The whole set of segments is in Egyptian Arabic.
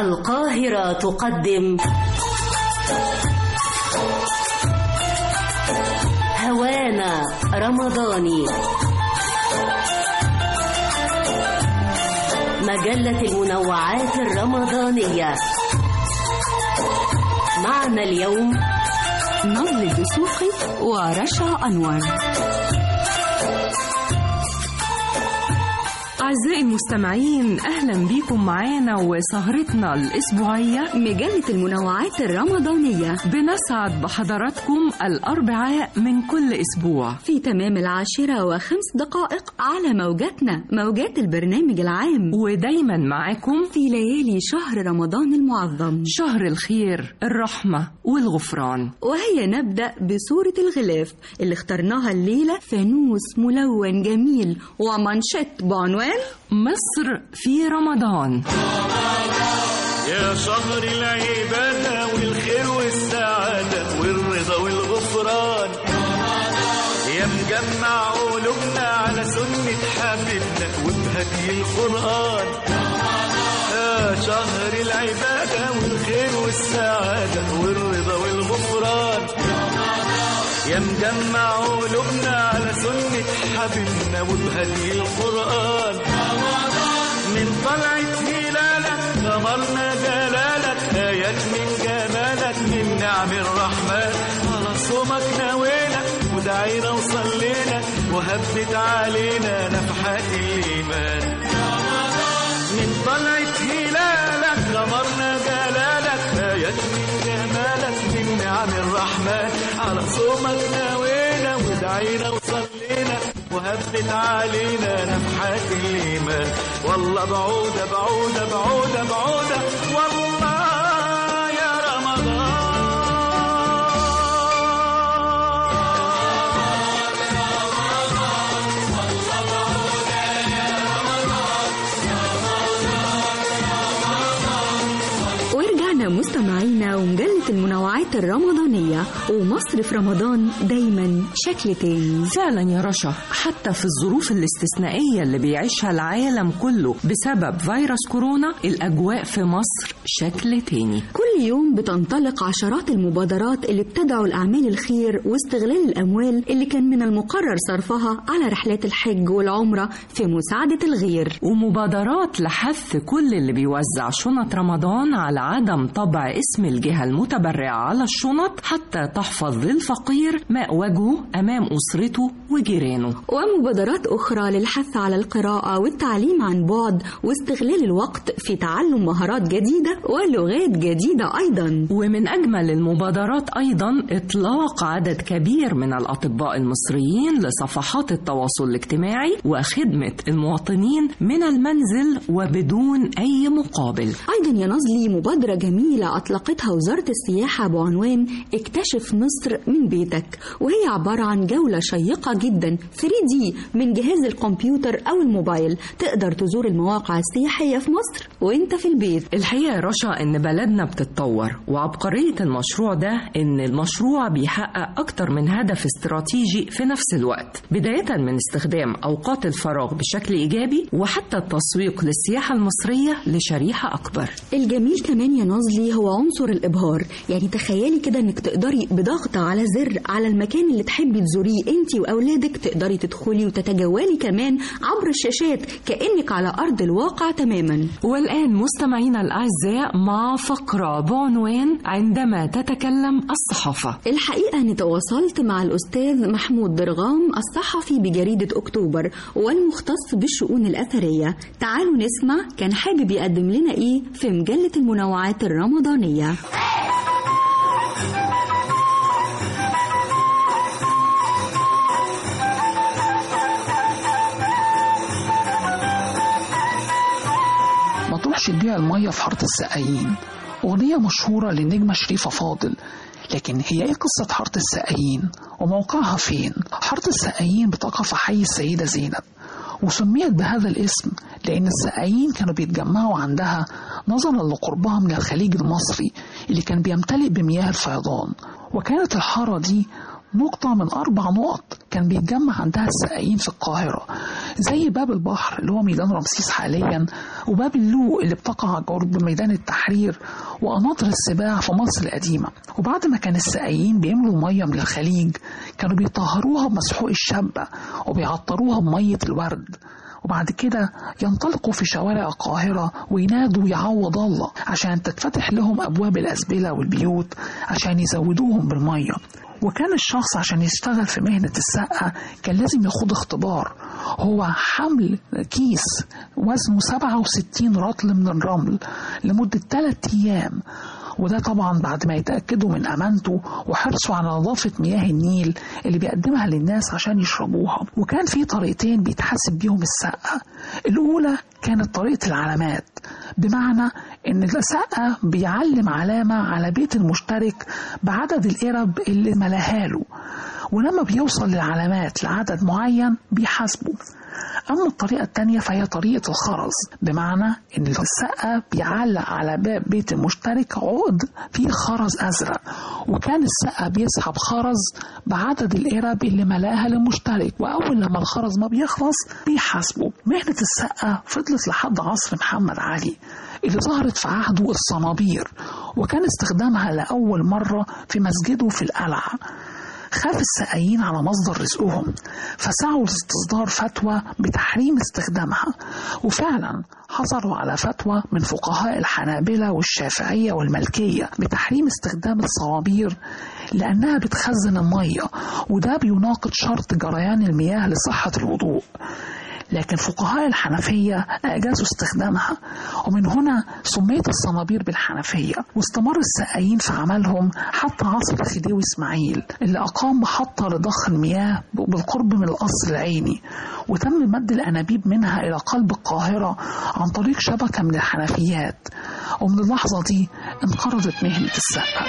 القاهرة تقدم هوانا رمضاني مجلة المنوعات الرمضانية معنا اليوم نضل الدسوقي ورشا أنور أعزائي المستمعين أهلا بيكم معانا وسهرتنا الأسبوعية مجلة المنوعات الرمضانية بنسعد بحضراتكم الأربعاء من كل أسبوع في تمام العاشرة وخمس دقائق على موجاتنا موجات البرنامج العام ودايما معاكم في ليالي شهر رمضان المعظم شهر الخير الرحمة والغفران وهي نبدأ بسورة الغلاف اللي اخترناها الليلة فانوس ملون جميل ومانشيت بعنوان مصر في رمضان يا شهر العبادة والخير والسعادة والرضا والغفران يا مجمع قلوبنا على سنة حبيبنا وبهدي القرآن يا شهر العبادة والخير والسعادة والرضا والغفران يا مجمع قلوبنا على سنة حبيبنا وبهدي القرآن من طلعة هلالك غمرنا جلالك آيات من جمالك من نعم الرحمن على صومك نوينا ودعينا وصلينا وهبت علينا نفحات الإيمان من طلعة هلالك غمرنا جلالك آيات من جمالك من نعم الرحمن على صومك نوينا ودعينا وصلينا وهبت علينا نفحات الإيمان والله بعودة بعودة بعودة بعودة والله يا ورجعنا مستمعينا ومجلة المنوعات الرمضانية ومصر في رمضان دايما شكل تاني فعلا يا رشا حتى في الظروف الاستثنائية اللي بيعيشها العالم كله بسبب فيروس كورونا الأجواء في مصر شكل تاني كل يوم بتنطلق عشرات المبادرات اللي بتدعو لأعمال الخير واستغلال الأموال اللي كان من المقرر صرفها على رحلات الحج والعمرة في مساعدة الغير ومبادرات لحث كل اللي بيوزع شنط رمضان على عدم طبع اسم الجهة المتبرعة على الشنط حتى تحفظ للفقير ماء وجهه أمام أسرته وجيرانه ومبادرات أخرى للحث على القراءة والتعليم عن بعد واستغلال الوقت في تعلم مهارات جديدة ولغات جديدة أيضا ومن أجمل المبادرات أيضا إطلاق عدد كبير من الأطباء المصريين لصفحات التواصل الاجتماعي وخدمة المواطنين من المنزل وبدون أي مقابل أيضا يا نظلي مبادرة جميلة أطلقتها وزارة السياحة بعنوان اكتشف مصر من بيتك وهي عبارة عن جولة شيقة جدا 3D من جهاز الكمبيوتر أو الموبايل تقدر تزور المواقع السياحية في مصر وانت في البيت الحقيقة يا رشا إن بلدنا بتتطور وعبقرية المشروع ده إن المشروع بيحقق أكتر من هدف استراتيجي في نفس الوقت بداية من استخدام أوقات الفراغ بشكل إيجابي وحتى التسويق للسياحة المصرية لشريحة أكبر الجميل كمان يا نازلي هو عنصر الإبهار يعني تخيلي كده إنك تقدري بضغط على زر على المكان اللي تحبي تزوريه أنت وأولادك تقدري تدخلي وتتجولي كمان عبر الشاشات كأنك على أرض الواقع تماما والآن مستمعينا الأعزاء مع فقرة بعنوان عندما تتكلم الصحافة الحقيقة أني تواصلت مع الأستاذ محمود درغام الصحفي بجريدة أكتوبر والمختص بالشؤون الأثرية تعالوا نسمع كان حابب يقدم لنا إيه في مجلة المنوعات الرمضانية ما تروحش تبيع المية في حارة السقايين أغنية مشهورة للنجمة شريفة فاضل لكن هي ايه قصة حارة السقايين وموقعها فين؟ حارة السقايين بتقع في حي السيدة زينب وسميت بهذا الاسم لأن السقايين كانوا بيتجمعوا عندها نظرا لقربها من الخليج المصري اللي كان بيمتلئ بمياه الفيضان وكانت الحارة دي نقطة من أربع نقط كان بيتجمع عندها السقايين في القاهرة زي باب البحر اللي هو ميدان رمسيس حاليا وباب اللوق اللي بتقع قرب ميدان التحرير وقناطر السباع في مصر القديمة وبعد ما كان السقايين بيملوا مية من الخليج كانوا بيطهروها بمسحوق الشابة وبيعطروها بمية الورد وبعد كده ينطلقوا في شوارع القاهرة وينادوا يعوض الله عشان تتفتح لهم أبواب الأزبلة والبيوت عشان يزودوهم بالمية وكان الشخص عشان يشتغل في مهنة السقة كان لازم يخوض اختبار هو حمل كيس وزنه 67 رطل من الرمل لمدة 3 أيام وده طبعا بعد ما يتأكدوا من أمانته وحرصوا على نظافة مياه النيل اللي بيقدمها للناس عشان يشربوها وكان في طريقتين بيتحاسب بيهم السقة الأولى كانت طريقة العلامات بمعنى إن السقة بيعلم علامة على بيت المشترك بعدد القرب اللي ملاها ولما بيوصل للعلامات لعدد معين بيحاسبه أما الطريقة التانية فهي طريقة الخرز بمعنى إن السقة بيعلق على باب بيت المشترك عقد فيه خرز أزرق وكان السقة بيسحب خرز بعدد القرب اللي ملاها للمشترك وأول لما الخرز ما بيخلص بيحاسبه مهنة السقة فضلت لحد عصر محمد علي اللي ظهرت في عهده الصنابير وكان استخدامها لأول مرة في مسجده في القلعة خاف السقايين على مصدر رزقهم فسعوا لاستصدار فتوى بتحريم استخدامها وفعلا حصلوا على فتوى من فقهاء الحنابلة والشافعية والملكية بتحريم استخدام الصوابير لأنها بتخزن المية وده بيناقض شرط جريان المياه لصحة الوضوء لكن فقهاء الحنفية أجازوا استخدامها ومن هنا سميت الصنابير بالحنفية واستمر السقايين في عملهم حتى عصر الخديوي إسماعيل اللي أقام محطة لضخ المياه بالقرب من القصر العيني وتم مد الأنابيب منها إلى قلب القاهرة عن طريق شبكة من الحنفيات ومن اللحظة دي انقرضت مهنة السقة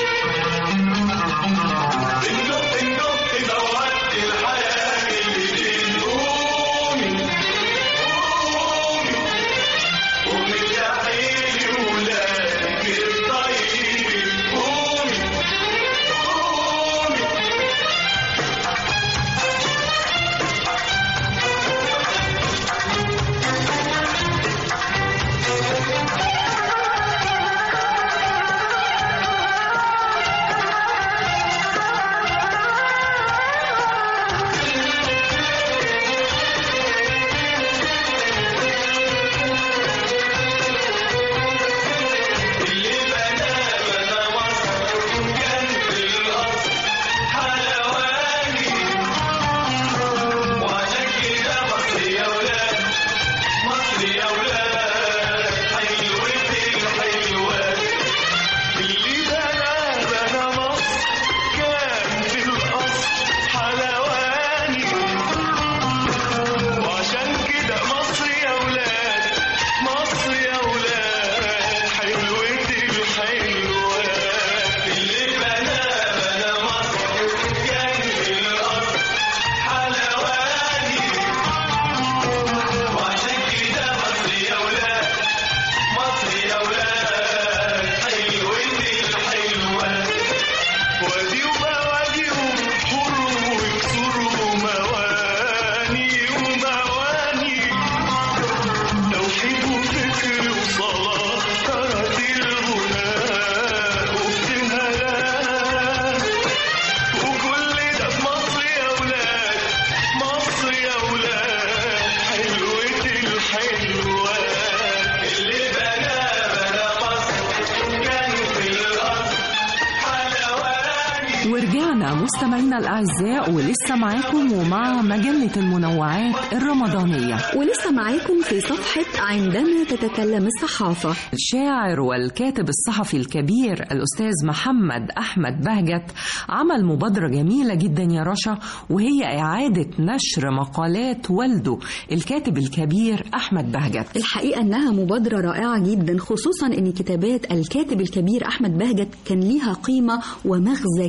ورجعنا مستمعينا الأعزاء ولسه معاكم ومع مجلة المنوعات الرمضانية ولسه معاكم في صفحة عندما تتكلم الصحافة الشاعر والكاتب الصحفي الكبير الأستاذ محمد أحمد بهجت عمل مبادرة جميلة جدا يا رشا وهي إعادة نشر مقالات والده الكاتب الكبير أحمد بهجت الحقيقة أنها مبادرة رائعة جدا خصوصا أن كتابات الكاتب الكبير أحمد بهجت كان ليها قيمة ومغزى كبير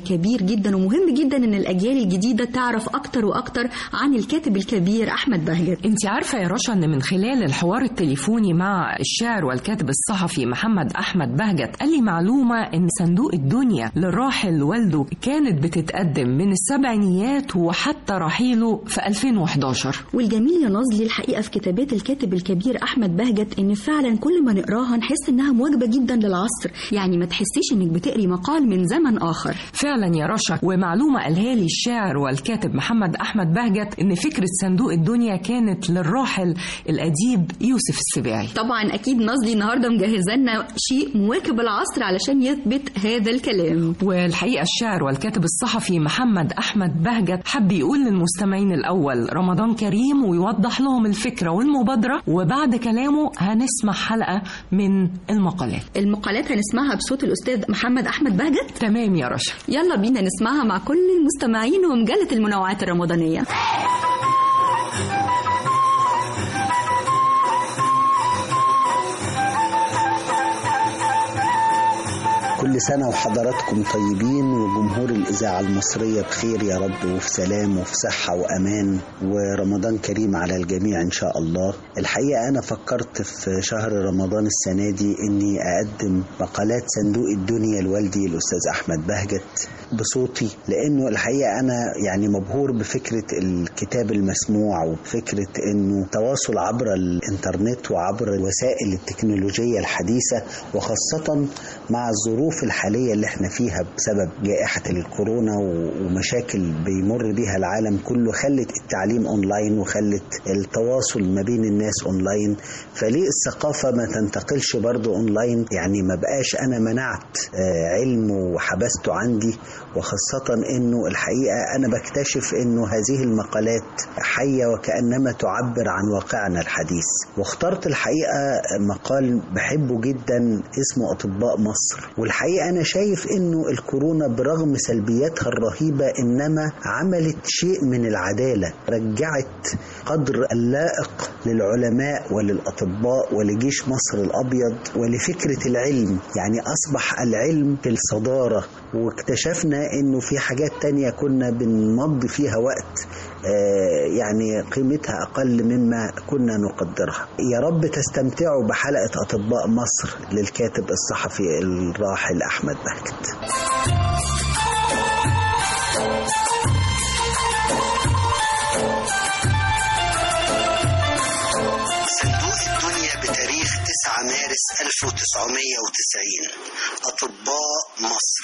جدا ومهم جدا ان الاجيال الجديده تعرف اكتر واكتر عن الكاتب الكبير احمد بهجت انت عارفه يا رشا ان من خلال الحوار التليفوني مع الشاعر والكاتب الصحفي محمد احمد بهجت قال لي معلومه ان صندوق الدنيا للراحل والده كانت بتتقدم من السبعينيات وحتى رحيله في 2011 والجميل يا نازلي الحقيقه في كتابات الكاتب الكبير احمد بهجت ان فعلا كل ما نقراها نحس انها مواكبه جدا للعصر يعني ما تحسيش انك بتقري مقال من زمن اخر فعلا يا رشا ومعلومة قالها لي الشاعر والكاتب محمد أحمد بهجت إن فكرة صندوق الدنيا كانت للراحل الأديب يوسف السباعي طبعا اكيد نازلي النهارده مجهزه لنا شيء مواكب العصر علشان يثبت هذا الكلام والحقيقة الشاعر والكاتب الصحفي محمد أحمد بهجت حب يقول للمستمعين الأول رمضان كريم ويوضح لهم الفكرة والمبادرة وبعد كلامه هنسمع حلقة من المقالات المقالات هنسمعها بصوت الاستاذ محمد احمد بهجت تمام يا رشا يلا بينا نسمعها مع كل المستمعين ومجله المنوعات الرمضانيه كل سنة وحضراتكم طيبين وجمهور الإذاعة المصرية بخير يا رب وفي سلام وفي صحة وأمان ورمضان كريم على الجميع إن شاء الله الحقيقة أنا فكرت في شهر رمضان السنة دي إني أقدم مقالات صندوق الدنيا لوالدي الأستاذ أحمد بهجت بصوتي لأنه الحقيقة أنا يعني مبهور بفكرة الكتاب المسموع وبفكرة إنه تواصل عبر الإنترنت وعبر الوسائل التكنولوجية الحديثة وخاصة مع الظروف الحالية اللي احنا فيها بسبب جائحة الكورونا و- ومشاكل بيمر بيها العالم كله خلت التعليم اونلاين وخلت التواصل ما بين الناس اونلاين فليه الثقافة ما تنتقلش برضو اونلاين يعني ما بقاش انا منعت آه، علم وحبسته عندي وخاصة انه الحقيقة انا بكتشف انه هذه المقالات حية وكأنما تعبر عن واقعنا الحديث واخترت الحقيقة مقال بحبه جدا اسمه أطباء مصر والحقيقة أنا شايف إنه الكورونا برغم سلبياتها الرهيبة إنما عملت شيء من العدالة رجعت قدر اللائق للعلماء وللأطباء ولجيش مصر الأبيض ولفكرة العلم يعني أصبح العلم في الصدارة واكتشفنا إنه في حاجات تانية كنا بنمضي فيها وقت آه، يعني قيمتها أقل مما كنا نقدرها يا رب تستمتعوا بحلقة أطباء مصر للكاتب الصحفي الراحل أحمد بهجت صندوق الدنيا بتاريخ 9 مارس 1990 أطباء مصر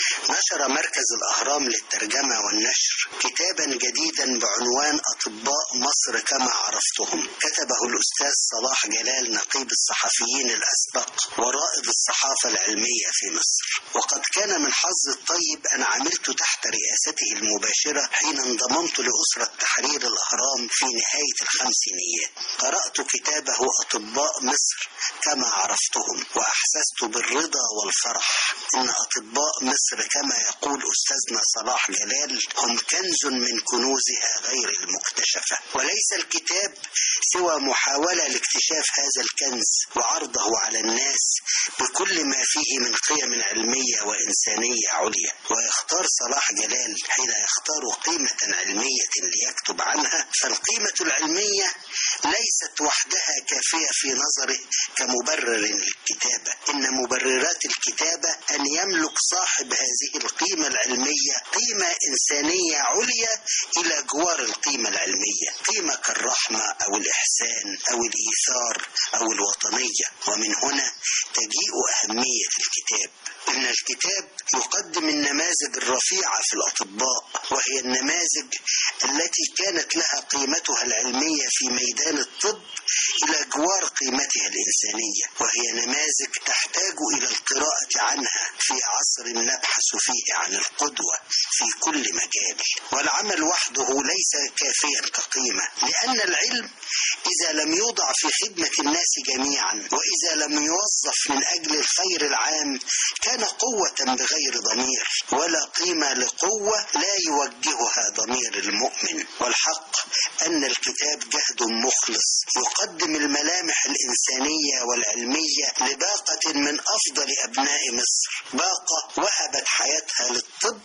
نشر مركز الأهرام للترجمة والنشر كتابا جديدا بعنوان أطباء مصر كما عرفتهم كتبه الأستاذ صلاح جلال نقيب الصحفيين الأسبق ورائد الصحافة العلمية في مصر وقد كان من حظ الطيب أن عملت تحت رئاسته المباشرة حين انضممت لأسرة تحرير الأهرام في نهاية الخمسينيات قرأت كتابه أطباء مصر كما عرفتهم وأحسست بالرضا والفرح إن أطباء مصر كما يقول أستاذنا صلاح جلال هم كنز من كنوزها غير المكتشفة وليس الكتاب سوى محاولة لاكتشاف هذا الكنز وعرضه على الناس بكل ما فيه من قيم علمية وإنسانية عليا ويختار صلاح جلال حين يختار قيمة علمية ليكتب عنها فالقيمة العلمية ليست وحدها كافية في نظره كمبرر للكتابة إن مبررات الكتابة أن يملك صاحب هذه القيمة العلمية قيمة إنسانية عليا إلى جوار القيمة العلمية قيمة كالرحمة أو الإحسان أو الإيثار أو الوطنية ومن هنا تجيء أهمية الكتاب إن الكتاب يقدم النماذج الرفيعة في الأطباء وهي النماذج التي كانت لها قيمتها العلمية في ميدان الطب إلى جوار قيمتها الإنسانية وهي نماذج تحتاج إلى القراءة عنها في عصر نبحث فيه عن القدوة في كل مجال والعمل وحده ليس كافيا كقيمة لأن العلم إذا لم يوضع في خدمة الناس جميعا وإذا لم يوظف من أجل الخير العام كان قوة بغير ضمير ولا قيمة لقوة لا يوجهها ضمير المؤمن والحق أن الكتاب جهد مخلص يقدم الملامح الإنسانية والعلمية لباقة من أفضل أبناء مصر باقة وهبت حياتها للطب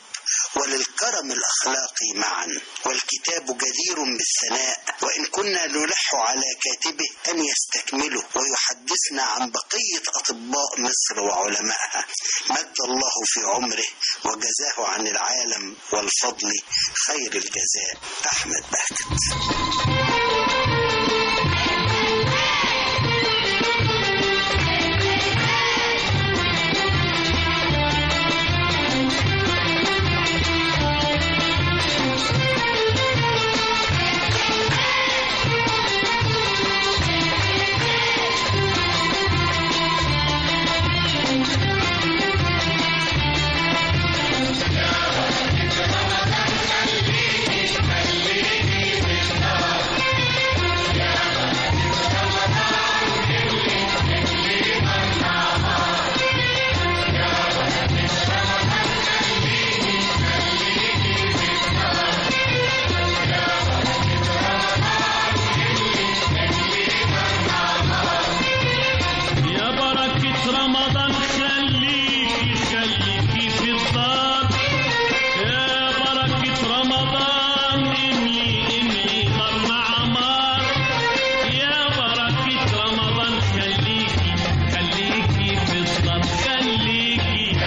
وللكرم الأخلاقي معا والكتاب جدير بالثناء وإن كنا نلح على كاتبه أن يستكمله ويحدثنا عن بقية أطباء مصر وعلمائها مد الله في عمره وجزاه عن العالم والفضل خير الجزاء أحمد بهجت يا بركة رمضان خليكي خليكي في الدار يا بركة رمضان املي املي نار مع نار يا بركة رمضان خليكي خليكي في الدار خليكي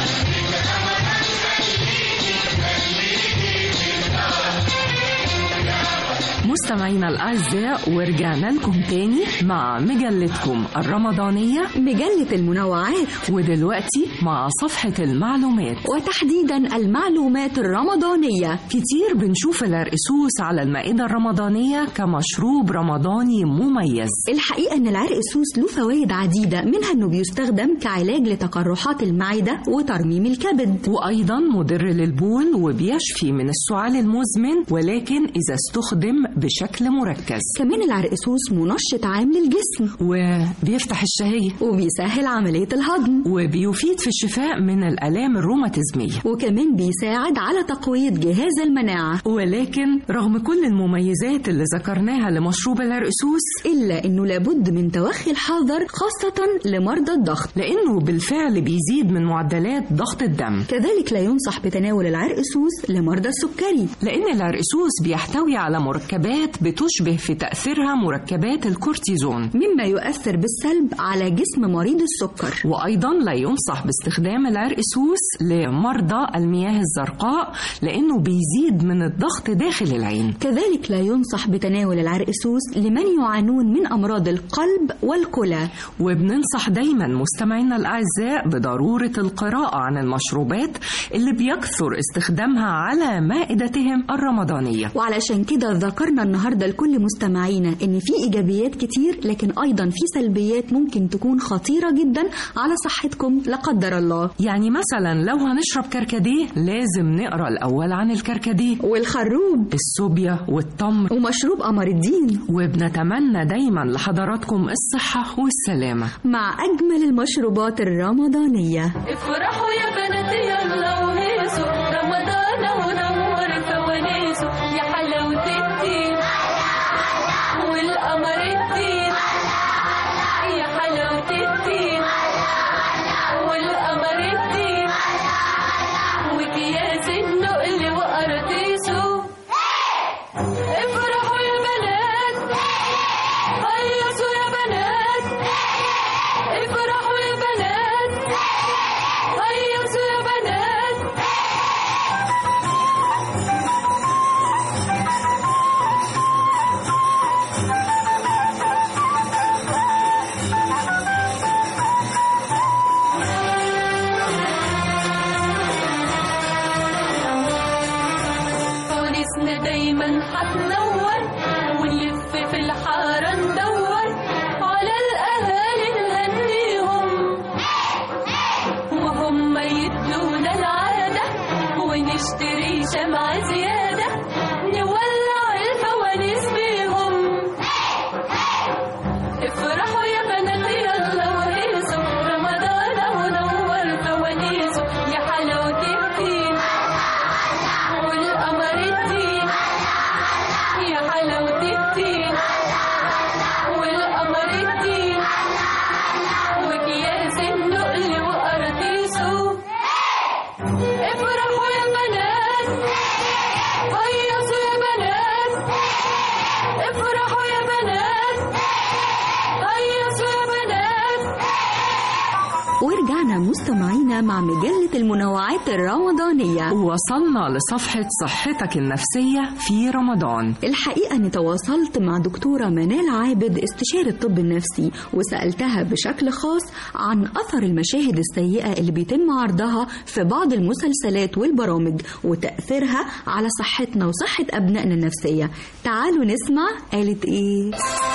مستمعينا الأعزاء ورجعنا لكم تاني مع مجلتكم الرمضانية مجلة المنوعات ودلوقتي مع صفحة المعلومات وتحديدا المعلومات الرمضانية كتير بنشوف العرقسوس على المائدة الرمضانية كمشروب رمضاني مميز الحقيقة إن العرقسوس له فوائد عديدة منها إنه بيستخدم كعلاج لتقرحات المعدة وترميم الكبد وأيضا مضر للبول وبيشفي من السعال المزمن ولكن إذا استخدم بشكل مركز كمان العرقسوس منشط عام للجسم وبيفتح الشهية وبيسهل عملية الهضم وبيفيد في الشفاء من الآلام الروماتيزمية وكمان بيساعد على تقوية جهاز المناعة ولكن رغم كل المميزات اللي ذكرناها لمشروب العرقسوس إلا إنه لابد من توخي الحذر خاصة لمرضى الضغط لأنه بالفعل بيزيد من معدلات ضغط الدم كذلك لا ينصح بتناول العرقسوس لمرضى السكري لأن العرقسوس بيحتوي على مركبات بتشبه في تأثيرها مركبات الكورتيزون مما يؤثر بالسلب على جسم مريض السكر وأيضا لا ينصح باستخدام العرقسوس لمرضى المياه الزرقاء لأنه بيزيد من الضغط داخل العين كذلك لا ينصح بتناول العرقسوس لمن يعانون من أمراض القلب والكلى وبننصح دايما مستمعينا الأعزاء بضرورة القراءة عن المشروبات اللي بيكثر استخدامها على مائدتهم الرمضانية وعلشان كده ذكرنا النهارده لكل مستمعينا ان في ايجابيات كتير لكن ايضا في سلبيات ممكن تكون خطيره جدا على صحتكم لا قدر الله يعني مثلا لو هنشرب كركديه لازم نقرا الأول عن الكركديه والخروب السوبيا والتمر ومشروب قمر الدين وبنتمنى دايما لحضراتكم الصحة والسلامة مع اجمل المشروبات الرمضانيه افرحوا يا بنات يلا وهيصوا رمضان ونور فوانيسه يا حلاوة الدين والقمر الدين يا حلاوة الدين والقمر الدين وكياس النقل وقراطيسه افرحوا يا بنات هيصوا يا بنات افرحوا يا بنات هيصوا يا بنات فوانيسنا دايما هتنور ونلف في الحارة ندور على الأهالي نهنيهم وهم يدونا العادة ونشتري شمعة زيادة نولع الفوانيس بيهم افرحوا يا بنات يلا وهيصوا رمضان ونور فوانيسه يا حلاوة الدين والقمر الدين يا حلاوة الدين والقمر الدين وكياس النقل وقراطيسه افرحوا يا بنات ولسه مستمعين مع مجلة المنوعات الرمضانية وصلنا لصفحة صحتك النفسية في رمضان الحقيقة أني تواصلت مع دكتورة منال عابد استشارة الطب النفسي وسألتها بشكل خاص عن أثر المشاهد السيئة اللي بيتم عرضها في بعض المسلسلات والبرامج وتأثيرها على صحتنا وصحة أبنائنا النفسية تعالوا نسمع قالت إيه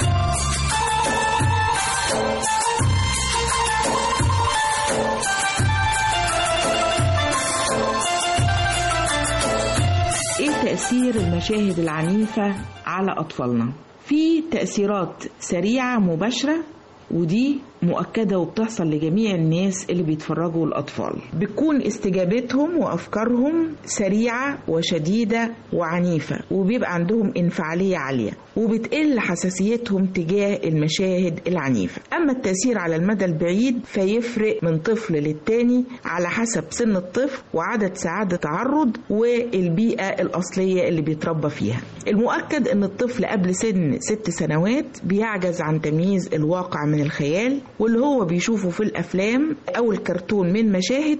ايه تأثير المشاهد العنيفة على أطفالنا؟ في تأثيرات سريعة مباشرة ودي مؤكدة وبتحصل لجميع الناس اللي بيتفرجوا الأطفال بتكون استجابتهم وأفكارهم سريعة وشديدة وعنيفة وبيبقى عندهم انفعالية عالية وبتقل حساسيتهم تجاه المشاهد العنيفة أما التأثير على المدى البعيد فيفرق من طفل للتاني على حسب سن الطفل وعدد ساعات التعرض والبيئة الأصلية اللي بيتربى فيها المؤكد أن الطفل قبل سن ست سنوات بيعجز عن تمييز الواقع من الخيال واللي هو بيشوفه في الأفلام أو الكرتون من مشاهد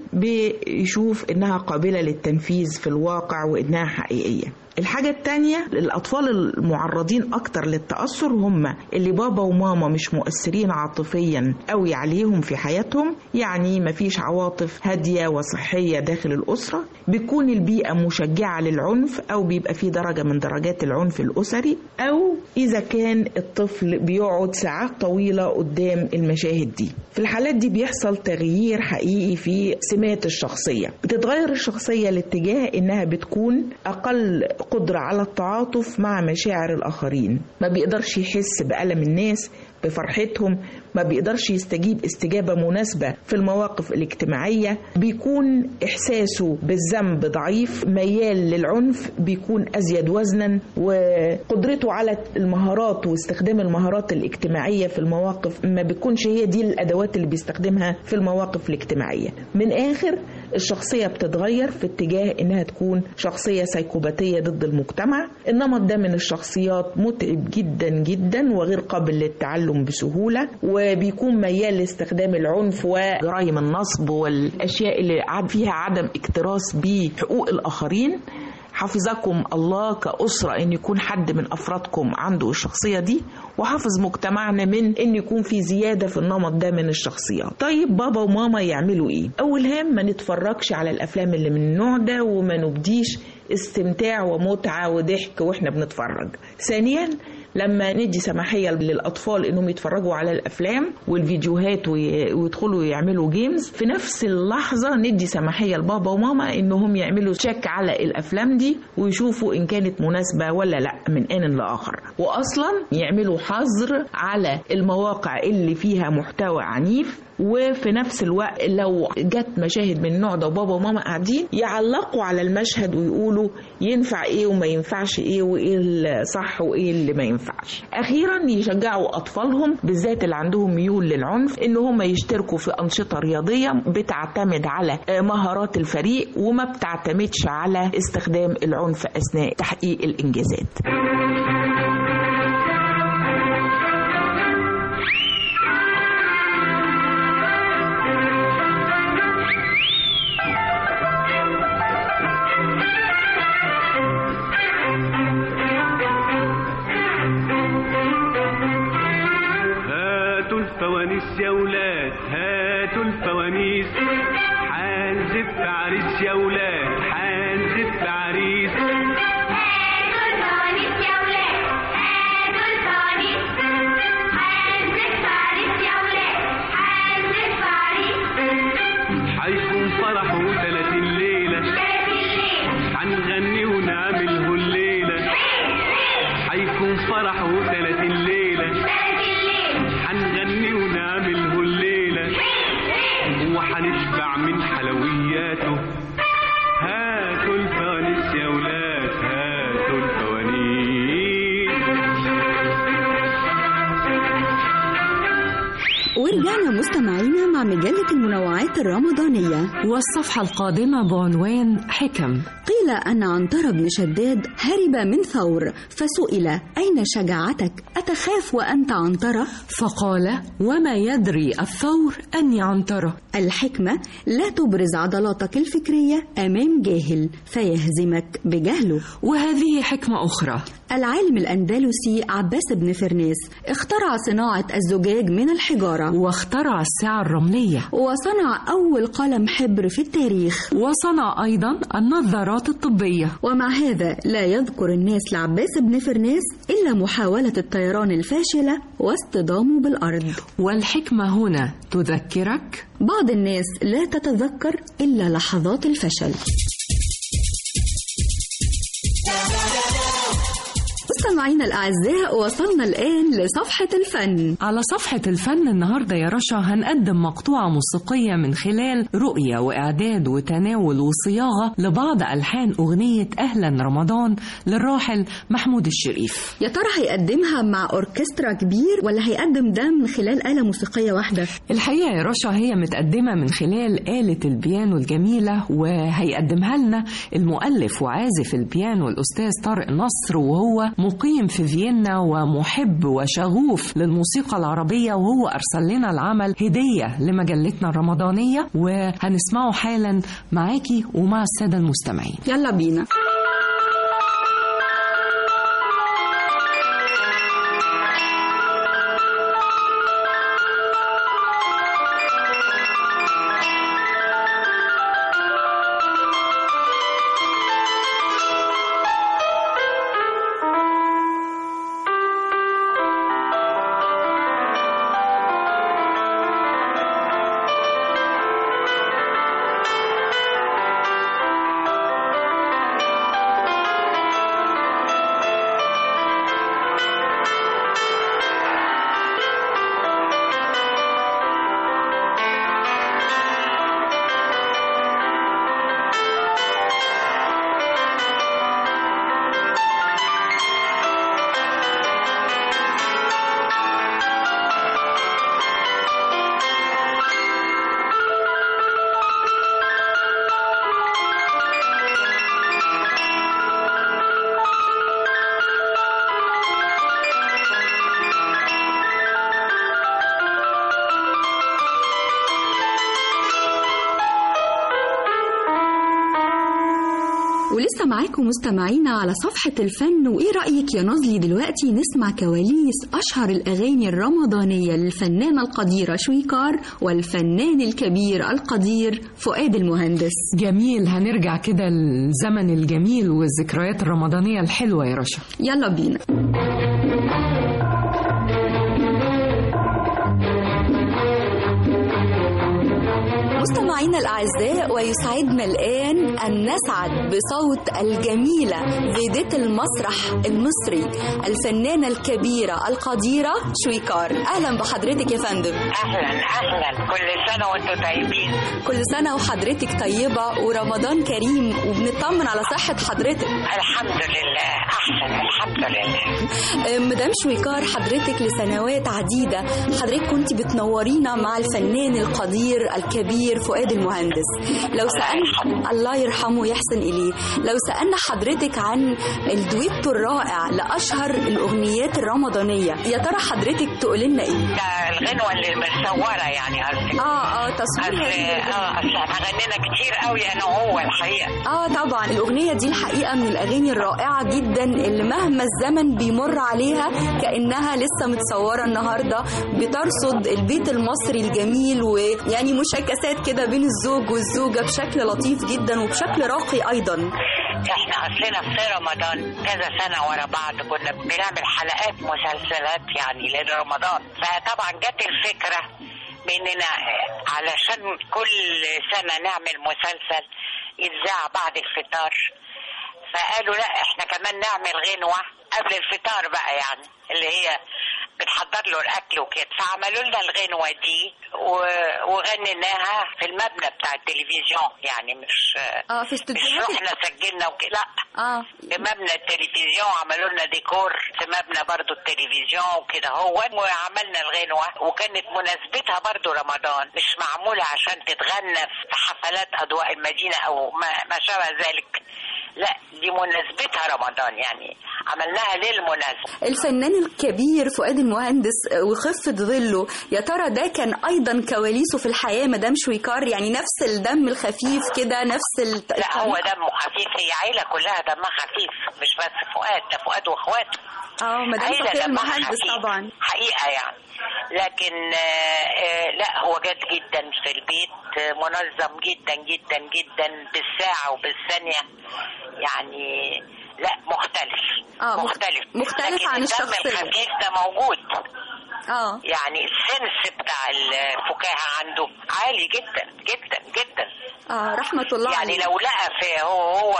بيشوف إنها قابلة للتنفيذ في الواقع وإنها حقيقية الحاجة التانية الأطفال المعرضين أكتر للتأثر هم اللي بابا وماما مش مؤثرين عاطفيا قوي عليهم في حياتهم يعني مفيش عواطف هادية وصحية داخل الأسرة بيكون البيئة مشجعة للعنف أو بيبقى في درجة من درجات العنف الأسري أو إذا كان الطفل بيقعد ساعات طويلة قدام المشاهد دي في الحالات دي بيحصل تغيير حقيقي في سمات الشخصية بتتغير الشخصية لاتجاه إنها بتكون أقل قدرة على التعاطف مع مشاعر الآخرين ما بيقدرش يحس بألم الناس بفرحتهم ما بيقدرش يستجيب استجابة مناسبة في المواقف الاجتماعية بيكون إحساسه بالذنب ضعيف ميال للعنف بيكون أزيد وزنا وقدرته على المهارات واستخدام المهارات الاجتماعية في المواقف ما بيكونش هي دي الأدوات اللي بيستخدمها في المواقف الاجتماعية من آخر الشخصية بتتغير في اتجاه إنها تكون شخصية سيكوباتية ضد المجتمع النمط ده من الشخصيات متعب جدا جدا وغير قابل للتعلم بسهولة وبيكون ميال لاستخدام العنف وجرائم النصب والأشياء اللي عاد فيها عدم اكتراث بحقوق الآخرين حفظكم الله كأسرة إن يكون حد من أفرادكم عنده الشخصية دي وحافظ مجتمعنا من إن يكون في زيادة في النمط ده من الشخصيات طيب بابا وماما يعملوا إيه أول هام ما نتفرجش على الأفلام اللي من النوع ده وما نبديش استمتاع ومتعة وضحك وإحنا بنتفرج ثانيا لما ندي سماحيه للاطفال انهم يتفرجوا على الافلام والفيديوهات وي- ويدخلوا يعملوا جيمز في نفس اللحظه ندي سماحيه لبابا وماما انهم يعملوا تشيك على الافلام دي ويشوفوا ان كانت مناسبه ولا لا من ان لاخر واصلا يعملوا حظر على المواقع اللي فيها محتوى عنيف وفي نفس الوقت لو جت مشاهد من النوع ده وبابا وماما قاعدين يعلقوا على المشهد ويقولوا ينفع ايه وما ينفعش ايه وايه الصح وايه اللي ما ينفعش اخيرا يشجعوا اطفالهم بالذات اللي عندهم ميول للعنف ان هم يشتركوا في انشطه رياضيه بتعتمد على آه، مهارات الفريق وما بتعتمدش على استخدام العنف اثناء تحقيق الانجازات هاتوا الفوانيس يا ولاد هاتوا الفوانيس حنزف عريس يا ولاد حنزف عريس حيكون فرح وثلاثين ليلة حنغني ونعمله الليلة حيكون فرح وثلاثين ليلة حنغني ونعمله الليلة وحنشبع من حلوياته هاتوا الفوانيس يا ولاد هاتوا الفوانيس ورجعنا مستمعينا مع مجلة المنوعات الرمضانية والصفحة القادمة بعنوان حكم قيل أن عنتر بن شداد هرب من ثور فسئل أين شجاعتك أتخاف وأنت عنترة فقال وما يدري الثور أني عنترة الحكمة لا تبرز عضلاتك الفكرية أمام جاهل فيهزمك بجهله وهذه حكمة أخرى العالم الأندلسي عباس بن فرناس اخترع صناعة الزجاج من الحجارة واخترع الساعة الرملية وصنع أول قلم حبر في التاريخ وصنع أيضا النظارات الطبية ومع هذا لا يذكر الناس لعباس بن فرناس إلا محاولة الطيران الفاشلة واصطدامه بالأرض والحكمة هنا تذكرك بعض الناس لا تتذكر إلا لحظات الفشل مستمعينا الأعزاء وصلنا الآن لصفحة الفن على صفحة الفن النهاردة يا رشا هنقدم مقطوعة موسيقية من خلال رؤية وإعداد وتناول وصياغة لبعض ألحان أغنية أهلا رمضان للراحل محمود الشريف يا ترى هيقدمها مع أوركسترا كبير ولا هيقدم ده من خلال آلة موسيقية واحدة؟ الحقيقة يا رشا هي متقدمة من خلال آلة البيانو الجميلة وهيقدمها لنا المؤلف وعازف البيانو الأستاذ طارق نصر وهو مقيم في فيينا ومحب وشغوف للموسيقى العربية وهو أرسل لنا العمل هدية لمجلتنا الرمضانية وهنسمعه حالا معاكي ومع السادة المستمعين يلا بينا ولسه معاكم مستمعينا على صفحة الفن وإيه رأيك يا نازلي دلوقتي نسمع كواليس أشهر الأغاني الرمضانية للفنانة القديرة شويكار والفنان الكبير القدير فؤاد المهندس جميل هنرجع كده الزمن الجميل والذكريات الرمضانية الحلوة يا رشا يلا بينا مستمعينا الأعزاء ويسعدنا الآن أن نسعد بصوت الجميلة فيديت المسرح المصري الفنانة الكبيرة القديرة شويكار أهلا بحضرتك يا فندم اهلا اهلا كل سنه وانتم طيبين كل سنة وحضرتك طيبة ورمضان كريم وبنطمن على صحة حضرتك الحمد لله احسن الحمد لله مدام شويكار حضرتك لسنوات عديدة حضرتك كنت بتنورينا مع الفنان القدير الكبير فؤاد المهندس لو سألنا الله يرحمه ويحسن إليه لو سألنا حضرتك عن الدويتو الرائع لأشهر الأغنيات الرمضانية يا ترى حضرتك تقول لنا إيه؟ ده الغنوه اللي متصوره يعني قصدي اه اه اصل تصوير اه اصل احنا غنينا كتير قوي انا وهو الحقيقه اه طبعا الاغنيه دي الحقيقه من الاغاني الرائعه جدا اللي مهما الزمن بيمر عليها كانها لسه متصوره النهارده بترصد البيت المصري الجميل ويعني مشاكسات كده بين الزوج والزوجه بشكل لطيف جدا وبشكل راقي ايضا احنا اصلنا في رمضان كذا سنه ورا بعض كنا بنعمل حلقات مسلسلات يعني لرمضان فطبعا جت الفكره باننا علشان كل سنه نعمل مسلسل يتذاع بعد الفطار فقالوا لا احنا كمان نعمل غنوه قبل الفطار بقى يعني اللي هي بنحضر له الاكل وكده فعملوا لنا الغنوه دي و- وغنيناها في المبنى بتاع التلفزيون يعني مش اه في مش استوديوهات رحنا سجلنا وكده لا اه في مبنى التلفزيون عملوا لنا ديكور في مبنى برضو التلفزيون وكده هو وعملنا الغنوة وكانت مناسبتها برضو رمضان مش معمولة عشان تتغنى في حفلات أضواء المدينة أو ما, ما شابه ذلك لا دي مناسبتها رمضان يعني عملناها للمناسبة الفنان الكبير فؤاد المهندس وخفة ظله يا ترى ده كان أيضا كواليسه في الحياة مدام شويكار يعني نفس الدم الخفيف كده نفس ال... لا هو دمه خفيف هي عيلة كلها دمها خفيف مش بس فؤاد ده فؤاد واخواته اه مدام عيلة صفية دمها المهندس خفيف. طبعا حقيقة يعني لكن آه، آه، لا هو جاد جدا في البيت آه، منظم جدا جدا جدا بالساعة وبالثانية يعني لا مختلف آه، مخ- مختلف مختلف لكن عن الدم الشخصية. الخفيف ده موجود اه يعني السنس بتاع الفكاهة عنده عالي جدا جدا جدا اه رحمة الله يعني عليه لو لقى في هو هو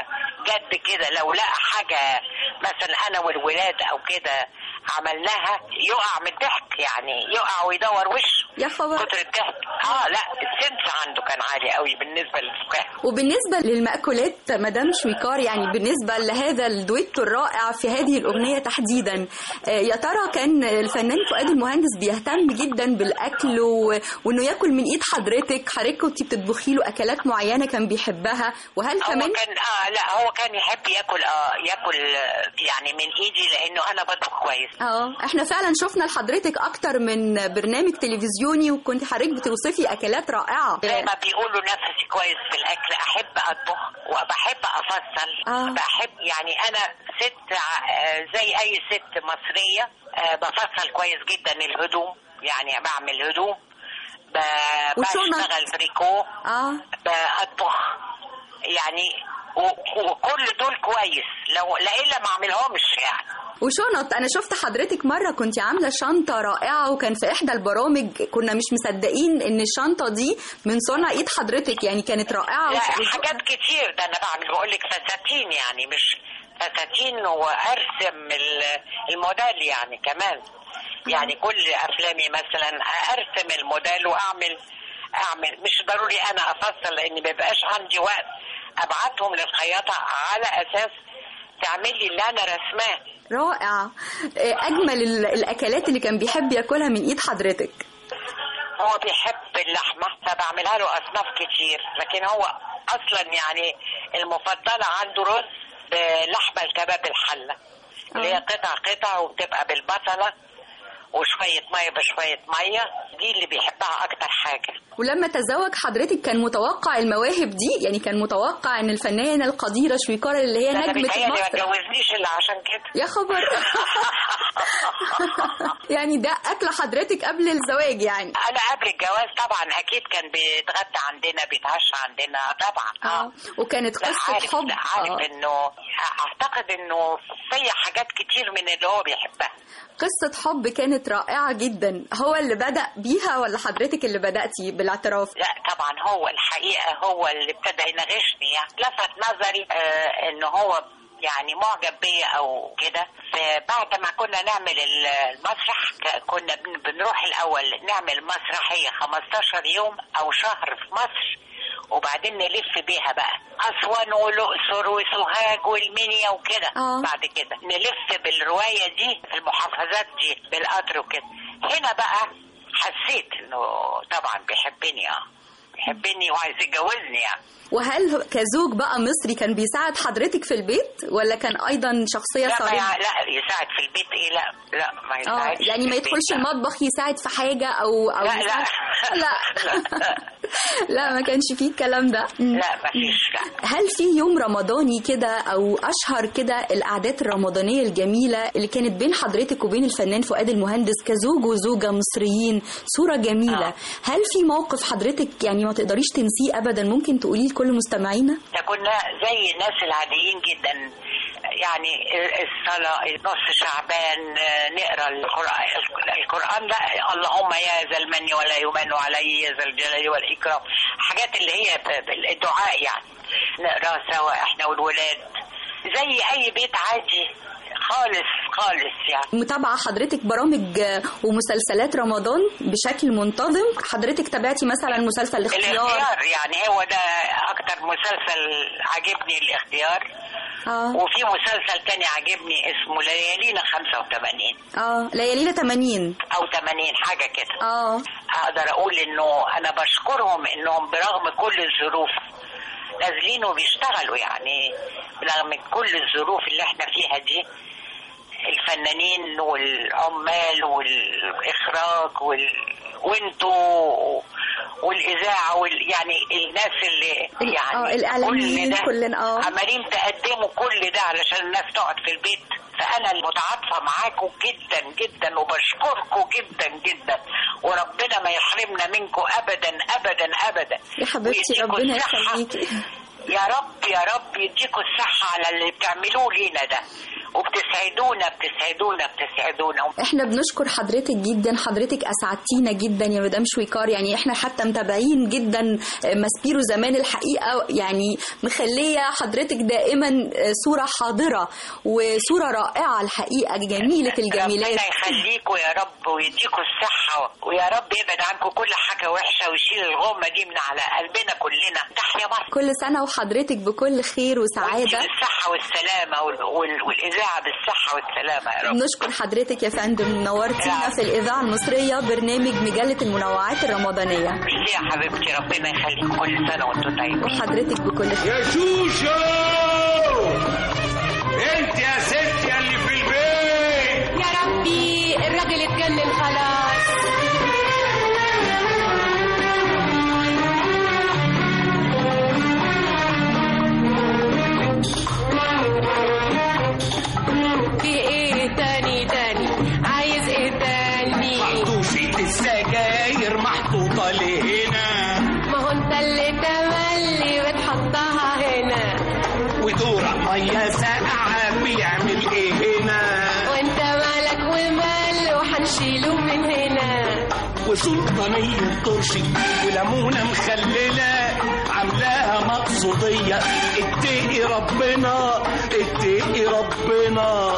جد كده لو لقى حاجة مثلا أنا والولاد أو كده عملناها يقع من الضحك يعني يقع ويدور وشه يا خبر كتر الضحك اه لا السنس عنده كان عالي قوي بالنسبة للفكاهة وبالنسبة للمأكولات مدام شويكار يعني بالنسبة لهذا الدويتو الرائع في هذه الأغنية تحديدا آه، يا ترى كان الفنان فؤاد المهندس بيهتم جدا بالأكل و... وإنه ياكل من إيد حضرتك حضرتك كنت بتطبخي له أكلات معينة كان بيحبها وهل هو كمان كان اه لا هو كان يحب ياكل اه ياكل آه، يعني من ايدي لانه انا بطبخ كويس اه احنا فعلا شفنا لحضرتك اكتر من برنامج تلفزيوني وكنت حضرتك بتوصفي اكلات رائعه زي ما بيقولوا نفسي كويس في الاكل احب اطبخ وبحب افصل آه. بحب يعني انا ست ع- آه، زي اي ست مصريه آه، بفصل كويس جدا الهدوم يعني بعمل هدوم ب- وشنط. بشتغل تريكو اه بطبخ يعني و- وكل دول كويس لو لا الا ما اعملهمش يعني وشنط انا شفت حضرتك مره كنت عامله شنطه رائعه وكان في احدى البرامج كنا مش مصدقين ان الشنطه دي من صنع ايد حضرتك يعني كانت رائعه لا وش- حاجات كتير ده انا بعمل بقول لك فساتين يعني مش فساتين وارسم ال- الموديل يعني كمان يعني كل افلامي مثلا ارسم الموديل واعمل اعمل مش ضروري انا افصل لان ما بيبقاش عندي وقت ابعتهم للخياطه على اساس تعمل لي اللي انا رسماه رائع آه، اجمل ال- الاكلات اللي كان بيحب ياكلها من ايد حضرتك هو بيحب اللحمة فبعملها له أصناف كتير لكن هو أصلا يعني المفضلة عنده رز بلحمة الكباب الحلة اللي هي قطع قطع وبتبقى بالبصلة وشوية مية بشوية مية دي اللي بيحبها أكتر حاجة ولما تزوج حضرتك كان متوقع المواهب دي يعني كان متوقع ان الفنانه القديره شويكار اللي هي ده أنا نجمه بيتهيألي ما مصر اتجوزنيش إلا عشان كده يا خبر يعني ده اكل حضرتك قبل الزواج يعني أنا قبل الجواز طبعا أكيد كان بيتغدى عندنا بيتعشى عندنا طبعا اه وكانت لا قصه عارف حب لا عارف آه. انه اعتقد انه في حاجات كتير من اللي هو بيحبها قصة حب كانت رائعة جدا هو اللي بدأ بيها ولا حضرتك اللي بدأتي بالاعتراف لا طبعا هو الحقيقه هو اللي ابتدى يناغشني يعني لفت نظري آه انه هو يعني معجب بيا او كده فبعد ما كنا نعمل ال- المسرح ك- كنا بن- بنروح الاول نعمل مسرحيه 15 يوم او شهر في مصر وبعدين نلف بيها بقى اسوان والاقصر وسوهاج والمنيا وكده آه. بعد كده نلف بالروايه دي في المحافظات دي بالقطر وكده هنا بقى حسيت انه طبعا بيحبني اه بيحبني وعايز يتجوزني يعني وهل كزوج بقى مصري كان بيساعد حضرتك في البيت ولا كان أيضا شخصية لا ما صارمة يع- لا يساعد في البيت ايه لا لا ما اه يساعدش يعني في ما البيت، يدخلش لا. المطبخ يساعد في حاجة أو أو لا لا يساعد- لا لا لا ما كانش فيه الكلام ده لا ما فيش لا هل في يوم رمضاني كده او اشهر كده القعدات الرمضانيه الجميله اللي كانت بين حضرتك وبين الفنان فؤاد المهندس كزوج وزوجه مصريين صوره جميله آه. هل في موقف حضرتك يعني ما تقدريش تنسيه ابدا ممكن تقوليه لكل مستمعينا ده كنا زي الناس العاديين جدا يعني الصلاة نص شعبان آه، نقرا القرآن القرآن لا اللهم يا ذا المن ولا يمن علي يا ذا الجلال والإكرام حاجات اللي هي ب- ب- الدعاء يعني نقرا سوا احنا والولاد زي أي بيت عادي خالص خالص يعني متابعة حضرتك برامج آه، ومسلسلات رمضان بشكل منتظم حضرتك تابعتي مثلا مسلسل الاختيار الاختيار يعني هو ده اكتر مسلسل عجبني الاختيار اه وفي مسلسل تاني عجبني اسمه ليالينا 85 اه ليالينا 80 او 80 حاجه كده اه اقدر اقول انه انا بشكرهم انهم برغم كل الظروف نازلين وبيشتغلوا يعني برغم كل الظروف اللي احنا فيها دي الفنانين والعمال والاخراج وال... وانتوا والاذاعه وال... يعني الناس اللي ال- يعني آه، الإعلاميين كل ده كلنا، آه. عمالين تقدموا كل ده علشان الناس تقعد في البيت فانا المتعاطفه معاكم جدا جدا وبشكركم جدا جدا وربنا ما يحرمنا منكم ابدا ابدا ابدا يا حبيبتي ويديكوا ربنا الصحة. يخليكي يا رب يا رب يديكوا الصحة على اللي بتعملوه لينا ده وبتسعدونا بتسعدونا بتسعدونا احنا بنشكر حضرتك جدا حضرتك اسعدتينا جدا يا مدام شويكار يعني احنا حتى متابعين جدا ماسبيرو زمان الحقيقه يعني مخليه حضرتك دائما صوره حاضره وصوره رائعه الحقيقه جميله الجميلات ربنا يخليكوا يا رب ويديكوا الصحة ويا رب يبعد عنكم كل حاجة وحشة ويشيل الغمة دي من على قلبنا كلنا تحيا مصر كل سنه وحضرتك بكل خير وسعاده بالصحة والسلامة وال... وال... والإذاعة بالصحة والسلامة يا رب نشكر حضرتك يا فندم نورتينا في الإذاعة المصرية برنامج مجلة المنوعات الرمضانية ميرسي يا حبيبتي ربنا يخليك كل سنة وانتم طيبين وحضرتك بكل خير يا شوشو انت يا ستي اللي في البيت يا ربي الراجل اتجنن خلاص في ايه تاني تاني عايز ايه تاني خرطوشة السجاير محطوطة لهنا ما هو انت اللي تملي وتحطها هنا ودورق مية ساقعة بيعمل ايه هنا وانت مالك ومال وحنشيله من هنا وسلطانية طرشي وليمونة مخللة عاملاها مقصودية اتقي ربنا اتقي ربنا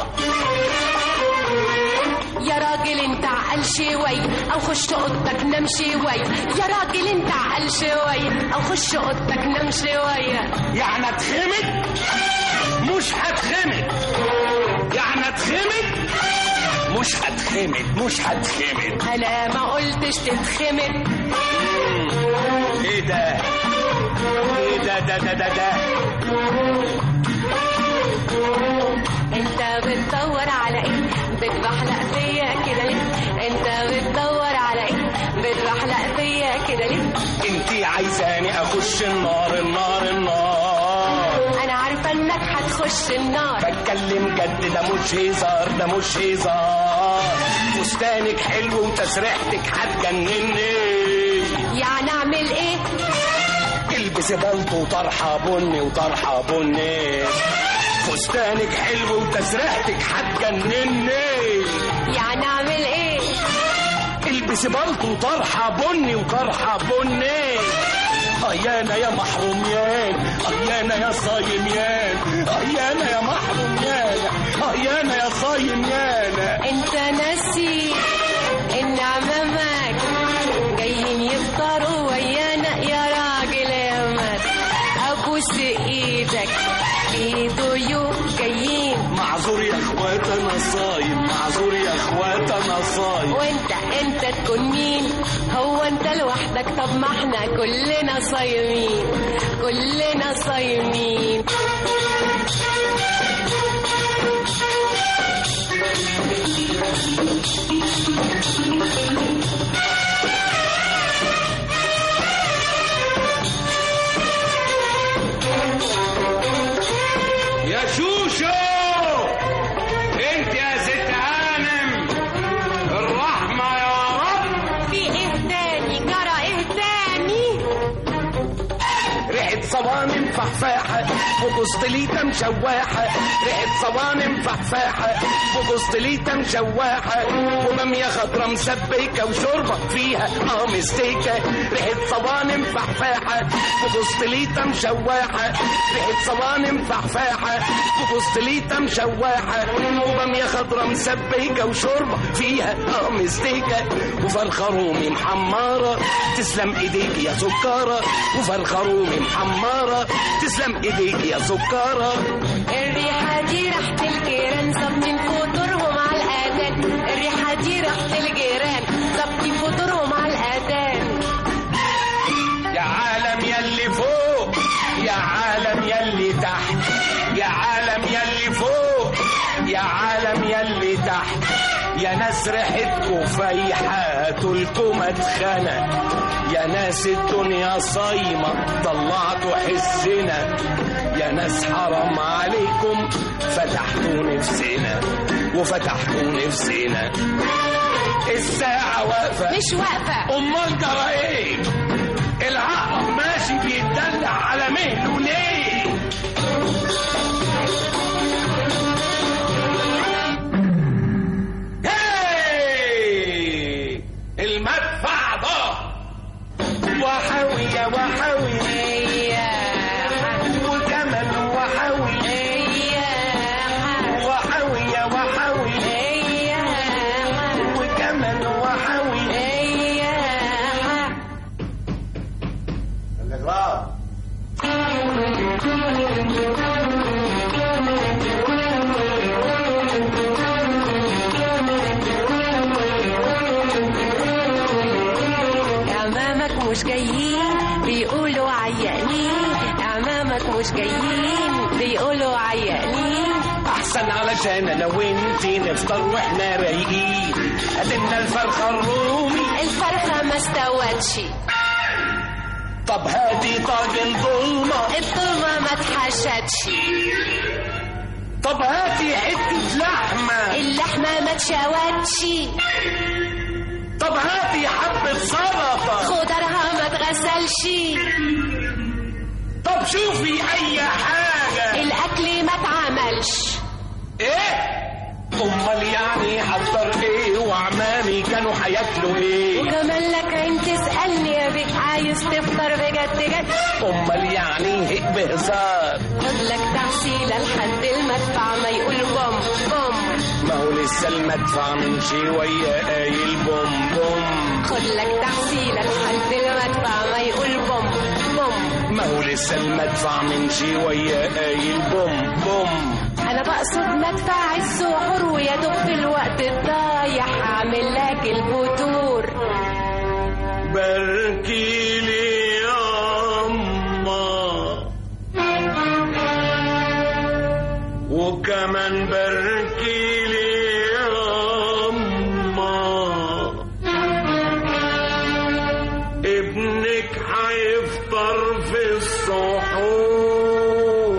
يا راجل انت عقل شوي او خش اوضتك نام شوي يا راجل انت عقل شوي او خش اوضتك نام شويه يعني اتخمد مش هتخمد يعني اتخمد مش هتخمد مش هتخمد انا ما قلتش تتخمد ايه ده ايه ده ده ده ده, ده. انت بتدور على ايه بتبحلق فيا كده ليه انت بتدور على ايه بتبحلق فيا كده ليه انتي عايزاني اخش النار النار النار انا عارفه انك هتخش النار بتكلم جد ده مش هزار ده مش هزار فستانك حلو وتسريحتك هتجنني يعني اعمل ايه البسي بلطو وطرحه بني وطرحه بني فستانك حلو وتسريحتك هتجنني يعني اعمل ايه البسي بلطو وطرحه بني وطرحه بني ايانا يا محروميان ايانا يا صايميان ايانا يا محروميان ايانا يا صايميان انت ناسي ان عمامك جايين يفطروا ويانا يا راجل يا مات ابوس ايدك في ضيوف جايين معذور يا اخوات انا صايم معذور يا اخوات انا صايم وانت انت تكون مين هو انت لوحدك طب ما احنا كلنا صايمين كلنا صايمين يا شوشو انت يا ست هانم الرحمة يا رب في ايه تاني جرى ايه تاني ريحة ريحة صوانم فحفاحة وقسطليطة مشواحة ريحة صوانم فحفاحة وقسطليطة مشواحة وبامية خضرا مسبكة وشوربة فيها اه مستيكة ريحة صوانم فحفاحة وقسطليطة مشواحة ريحة صوانم فحفاحة وقسطليطة مشواحة وبامية خضرا مسبكة وشوربة فيها اه مستيكة وفرخة رومي محمرة تسلم ايديك يا سكارة وفرخة رومي محمرة تسلم ايديك يا سكارة الريحة دي ريحة الجيران ظابطين فطورهم على الأذان الريحة دي ريحة الجيران ظابطين فطورهم على الأذان يا عالم يلي فوق يا عالم يلي تحت يا عالم يلي فوق يا عالم يلي تحت يا ناس ريحتكم فايحة لكم اتخنى يا ناس الدنيا صايمة طلعتوا حسنا يا ناس حرام عليكم فتحتوا نفسنا وفتحتوا نفسنا الساعة واقفة مش واقفة أمال جرى إيه؟ العقرب ماشي بيتدلع على مهله ليه؟ هاي! المدفع ده وحاوي يا وحاوي وكمان وحاوي وحاوي يا وحاوي وكمان وحاوي أمامك مش جايين بيقولوا عيانين أمامك مش جايين بيقولوا عيانين احسن علشان انا وانتي نفطر واحنا رايقين قدمنا الفرخه الرومي الفرخة ما استوتش طب هاتي طاجن ضلمه الطلبة ما اتحشتش طب هاتي حته لحمه اللحمة ما اتشوتش طب هاتي حبه سلطه خضرها ما اتغسلش طب شوفي اي حاجه الأكل ما اتعملش ايه امال يعني حضر ايه وعمامي كانوا هياكلوا ايه وكمان لك عين تسألني يا بيك عايز تفطر بجد جد امال يعني هيك بهزار خد لك تحصيلة لحد المدفع ما يقول بوم بوم ما هو لسه المدفع من شويه قايل بوم بوم خد لك تحصيلة لحد المدفع ما يقول بوم بوم ما هو لسه المدفع من شويه قايل بوم بوم انا بقصد مدفع السحور ويا دوب في الوقت الضايع هعمل لك الفطور باركي لي يا أما وكمان باركي لي يا أما ابنك هيفطر في السحور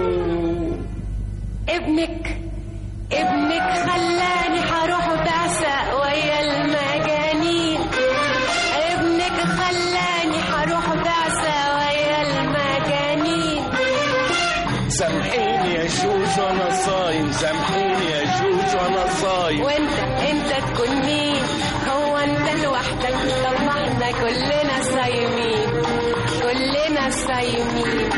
ابنك ابنك خلاني هروح بعثة ويا المجانين ابنك خلاني هروح بعثة ويا المجانين سامحيني يا شوش وانا صايم سامحيني يا شوش وانا صايم وانت انت تكون مين هو انت لوحدك طب ما احنا كلنا صايمين كلنا صايمين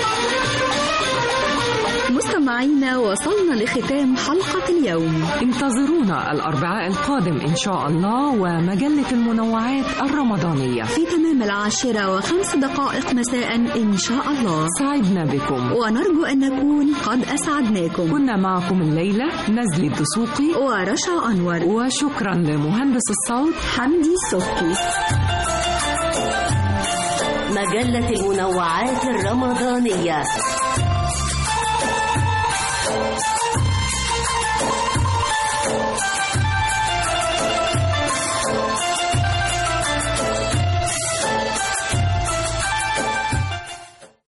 مستمعينا وصلنا لختام حلقة اليوم انتظرونا الأربعاء القادم إن شاء الله ومجلة المنوعات الرمضانية في تمام العاشرة وخمس دقائق مساء إن شاء الله سعدنا بكم ونرجو أن نكون قد أسعدناكم كنا معكم الليلة نزلي الدسوقي ورشا أنور وشكرا لمهندس الصوت حمدي الصفكي مجلة المنوعات الرمضانية